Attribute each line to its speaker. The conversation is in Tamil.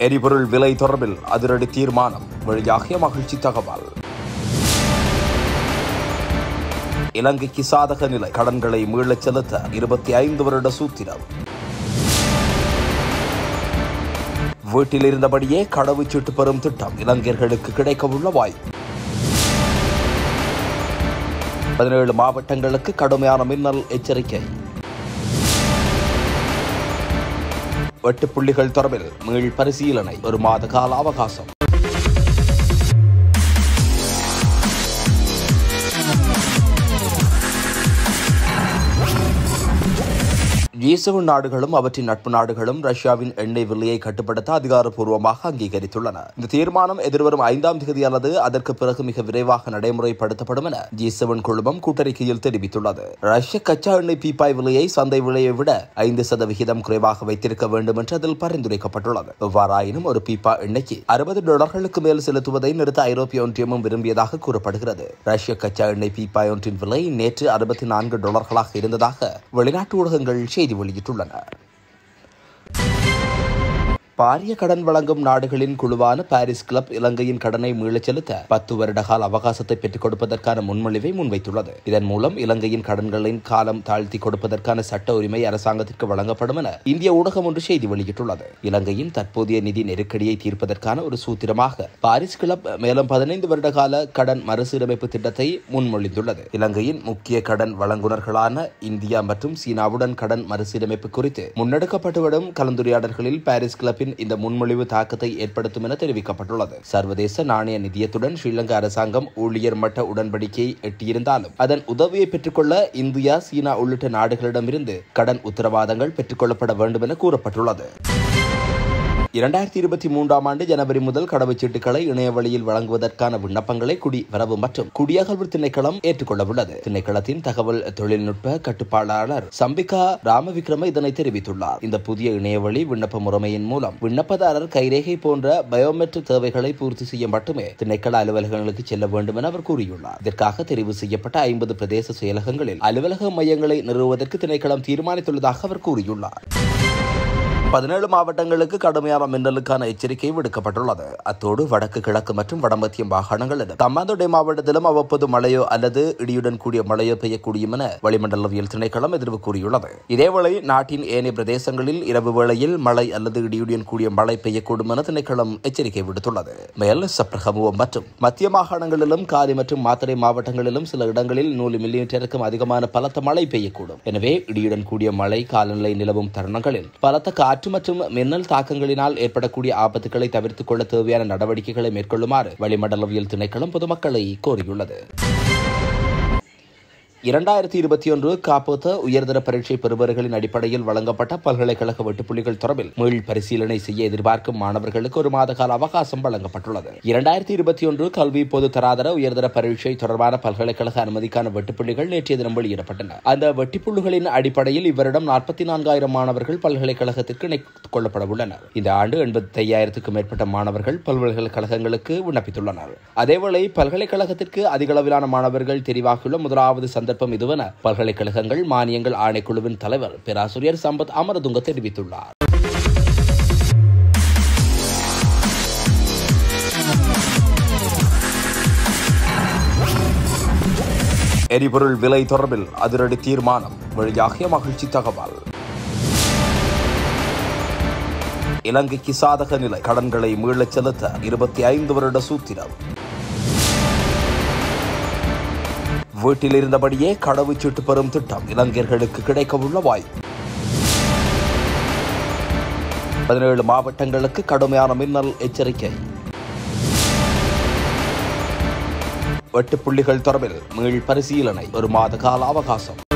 Speaker 1: எரிபொருள் விலை தொடர்பில் அதிரடி தீர்மானம் வெளியாகிய மகிழ்ச்சி தகவல் இலங்கைக்கு சாதக நிலை கடன்களை மீளச் செலுத்த இருபத்தி ஐந்து வருட சூத்திரம் வீட்டில் இருந்தபடியே கடவுச்சீட்டு பெறும் திட்டம் இளைஞர்களுக்கு கிடைக்கவுள்ள வாய்ப்பு பதினேழு மாவட்டங்களுக்கு கடுமையான மின்னல் எச்சரிக்கை வெட்டு புள்ளிகள் தொடர்பில் மீள் பரிசீலனை ஒரு மாத கால அவகாசம் G7 நாடுகளும் அவற்றின் நட்பு நாடுகளும் ரஷ்யாவின் எண்ணெய் விலையை கட்டுப்படுத்த அதிகாரப்பூர்வமாக அங்கீகரித்துள்ளன இந்த தீர்மானம் எதிர்வரும் ஐந்தாம் தேதி அல்லது அதற்கு பிறகு மிக விரைவாக நடைமுறைப்படுத்தப்படும் என G7 குழுமம் கூட்டறிக்கையில் தெரிவித்துள்ளது ரஷ்ய கச்சா எண்ணெய் பீப்பாய் விலையை சந்தை விலையை விட ஐந்து சதவிகிதம் குறைவாக வைத்திருக்க வேண்டும் என்று அதில் பரிந்துரைக்கப்பட்டுள்ளது எவ்வாறாயினும் ஒரு பீப்பா எண்ணெய்க்கு அறுபது டாலர்களுக்கு மேல் செலுத்துவதை நிறுத்த ஐரோப்பிய ஒன்றியமும் விரும்பியதாக கூறப்படுகிறது ரஷ்ய கச்சா எண்ணெய் பீப்பாய் ஒன்றின் விலை நேற்று அறுபத்தி நான்கு டாலர்களாக இருந்ததாக வெளிநாட்டு ஊடகங்கள் செய்தி வெளியிட்டுள்ளன பாரிய கடன் வழங்கும் நாடுகளின் குழுவான பாரிஸ் கிளப் இலங்கையின் கடனை மீளச் செலுத்த பத்து வருட கால அவகாசத்தை பெற்றுக் கொடுப்பதற்கான முன்மொழிவை முன்வைத்துள்ளது இதன் மூலம் இலங்கையின் கடன்களின் காலம் தாழ்த்தி கொடுப்பதற்கான சட்ட உரிமை அரசாங்கத்திற்கு வழங்கப்படும் என இந்திய ஊடகம் ஒன்று செய்தி வெளியிட்டுள்ளது இலங்கையின் தற்போதைய நிதி நெருக்கடியை தீர்ப்பதற்கான ஒரு சூத்திரமாக பாரிஸ் கிளப் மேலும் பதினைந்து வருட கால கடன் மறுசீரமைப்பு திட்டத்தை முன்மொழிந்துள்ளது இலங்கையின் முக்கிய கடன் வழங்குனர்களான இந்தியா மற்றும் சீனாவுடன் கடன் மறுசீரமைப்பு குறித்து முன்னெடுக்கப்பட்டு வரும் கலந்துரையாடல்களில் பாரிஸ் கிளப்பின் இந்த முன்மொழிவு தாக்கத்தை ஏற்படுத்தும் என தெரிவிக்கப்பட்டுள்ளது சர்வதேச நாணய நிதியத்துடன் ஸ்ரீலங்கா அரசாங்கம் ஊழியர் மட்ட உடன்படிக்கையை எட்டியிருந்தாலும் அதன் உதவியை பெற்றுக்கொள்ள இந்தியா சீனா உள்ளிட்ட நாடுகளிடமிருந்து கடன் உத்தரவாதங்கள் பெற்றுக்கொள்ளப்பட வேண்டும் என கூறப்பட்டுள்ளது இரண்டாயிரத்தி இருபத்தி மூன்றாம் ஆண்டு ஜனவரி முதல் கடவுச்சீட்டுகளை இணைய வழியில் வழங்குவதற்கான விண்ணப்பங்களை குடி வரவு மற்றும் குடியகல்வு திணைக்களம் ஏற்றுக்கொள்ள உள்ளது திணைக்களத்தின் தகவல் தொழில்நுட்ப கட்டுப்பாளாளர் சம்பிகா ராமவிக்ரம இதனை தெரிவித்துள்ளார் இந்த புதிய இணையவழி விண்ணப்ப முறைமையின் மூலம் விண்ணப்பதாரர் கைரேகை போன்ற பயோமெட்ரிக் தேவைகளை பூர்த்தி செய்ய மட்டுமே திணைக்கள அலுவலகங்களுக்கு செல்ல வேண்டும் என அவர் கூறியுள்ளார் இதற்காக தெரிவு செய்யப்பட்ட ஐம்பது பிரதேச செயலகங்களில் அலுவலக மையங்களை நிறுவுவதற்கு திணைக்களம் தீர்மானித்துள்ளதாக அவர் கூறியுள்ளார் பதினேழு மாவட்டங்களுக்கு கடுமையான மின்னலுக்கான எச்சரிக்கை விடுக்கப்பட்டுள்ளது அத்தோடு வடக்கு கிழக்கு மற்றும் வடமத்திய மாகாணங்களிலும் தம்மாந்தோட்டை மாவட்டத்திலும் அவ்வப்போது மழையோ அல்லது இடியுடன் கூடிய மழையோ பெய்யக்கூடும் என வளிமண்டலவியல் திணைக்களம் எதிர்வு கூறியுள்ளது இதேவேளை நாட்டின் ஏனைய பிரதேசங்களில் இரவு வேளையில் மழை அல்லது இடியுடன் கூடிய மழை பெய்யக்கூடும் என திணைக்களம் எச்சரிக்கை விடுத்துள்ளது மேல் சப்ரகமுவம் மற்றும் மத்திய மாகாணங்களிலும் காலி மற்றும் மாத்தறை மாவட்டங்களிலும் சில இடங்களில் நூறு மில்லிமீட்டருக்கும் அதிகமான பலத்த மழை பெய்யக்கூடும் எனவே இடியுடன் கூடிய மழை காலநிலை நிலவும் தருணங்களில் பலத்த காற்று மற்றும் மின்னல் தாக்கங்களினால் ஏற்படக்கூடிய ஆபத்துக்களை தவிர்த்துக் கொள்ள தேவையான நடவடிக்கைகளை மேற்கொள்ளுமாறு வளிமண்டலவியல் திணைக்களம் பொதுமக்களை கோரியுள்ளது இரண்டாயிரத்தி இருபத்தி ஒன்று காப்போத்த உயர்தர பரீட்சை பெறுபவர்களின் அடிப்படையில் வழங்கப்பட்ட பல்கலைக்கழக வெட்டுப்புள்ளிகள் தொடர்பில் மீள் பரிசீலனை செய்ய எதிர்பார்க்கும் மாணவர்களுக்கு ஒரு மாத கால அவகாசம் வழங்கப்பட்டுள்ளது இரண்டாயிரத்தி இருபத்தி ஒன்று கல்வி பொது தராதர உயர்தர பரீட்சை தொடர்பான பல்கலைக்கழக அனுமதிக்கான வெட்டுப்புள்ளிகள் நேற்றைய தினம் வெளியிடப்பட்டன அந்த வெட்டிப்புள்ளிகளின் அடிப்படையில் இவரிடம் நாற்பத்தி நான்காயிரம் மாணவர்கள் பல்கலைக்கழகத்திற்கு இணைத்துக் கொள்ளப்பட உள்ளனர் இந்த ஆண்டு எண்பத்தி ஐயாயிரத்துக்கும் மேற்பட்ட மாணவர்கள் பல்கலைக்கழகங்களுக்கு விண்ணப்பித்துள்ளனர் அதேவேளை பல்கலைக்கழகத்திற்கு அதிக அளவிலான மாணவர்கள் தெரிவாகியுள்ள முதலாவது சந்தர்ப்பம் இதுவென பல்கலைக்கழகங்கள் மானியங்கள் ஆணைக்குழுவின் தலைவர் பேராசிரியர் சம்பத் அமரதுங்க தெரிவித்துள்ளார் எரிபொருள் விலை தொடர்பில் அதிரடி தீர்மானம் வெளியாகிய மகிழ்ச்சி தகவல் இலங்கைக்கு சாதக நிலை கடன்களை மீளச் செலுத்த இருபத்தி ஐந்து வருட சூத்திரம் வீட்டில் இருந்தபடியே கடவுச்சீட்டு பெறும் திட்டம் இளைஞர்களுக்கு கிடைக்கவுள்ள வாய்ப்பு பதினேழு மாவட்டங்களுக்கு கடுமையான மின்னல் எச்சரிக்கை வெட்டு புள்ளிகள் தொடர்பில் மீள் பரிசீலனை ஒரு மாத கால அவகாசம்